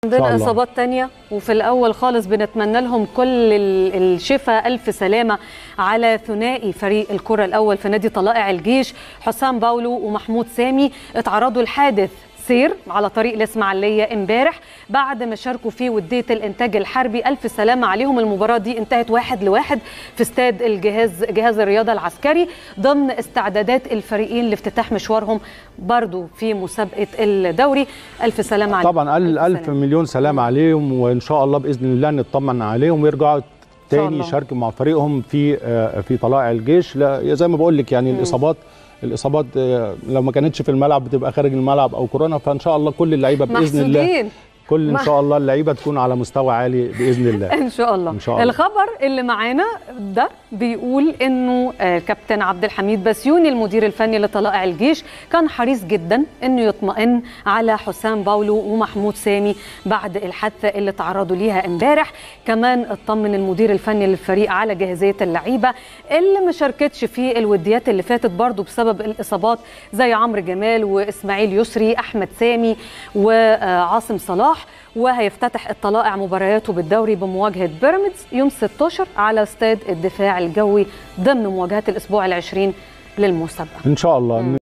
عندنا الله. اصابات تانية وفي الاول خالص بنتمنى لهم كل ال- الشفاء الف سلامه على ثنائي فريق الكره الاول في نادي طلائع الجيش حسام باولو ومحمود سامي اتعرضوا لحادث سير على طريق الاسماعيليه امبارح بعد ما شاركوا في وديه الانتاج الحربي الف سلامه عليهم المباراه دي انتهت واحد لواحد في استاد الجهاز جهاز الرياضه العسكري ضمن استعدادات الفريقين لافتتاح مشوارهم برضو في مسابقه الدوري الف سلامه عليهم طبعا ألف, ألف سلامة. مليون سلام عليهم وإن شاء الله بإذن الله نطمن عليهم ويرجعوا تاني الله. يشاركوا مع فريقهم في آه، في طلائع الجيش لا زي ما بقول لك يعني الإصابات الإصابات آه، لو ما كانتش في الملعب بتبقى خارج الملعب أو كورونا فإن شاء الله كل اللعيبة بإذن الله محسوبين كل إن ما- شاء الله اللعيبة تكون على مستوى عالي بإذن الله ان شاء الله إن شاء الله. الخبر اللي معانا ده بيقول انه آه، كابتن عبد الحميد بسيوني المدير الفني لطلائع الجيش كان حريص جدا انه يطمئن على حسام باولو ومحمود سامي بعد الحادثه اللي تعرضوا ليها امبارح كمان اطمن المدير الفني للفريق على جاهزيه اللعيبه اللي ما شاركتش في الوديات اللي فاتت برضو بسبب الاصابات زي عمرو جمال واسماعيل يسري احمد سامي وعاصم صلاح وهيفتتح الطلائع مبارياته بالدوري بمواجهه بيراميدز يوم 16 على استاد الدفاع الجوي ضمن مواجهات الاسبوع العشرين للمسابقه إن شاء الله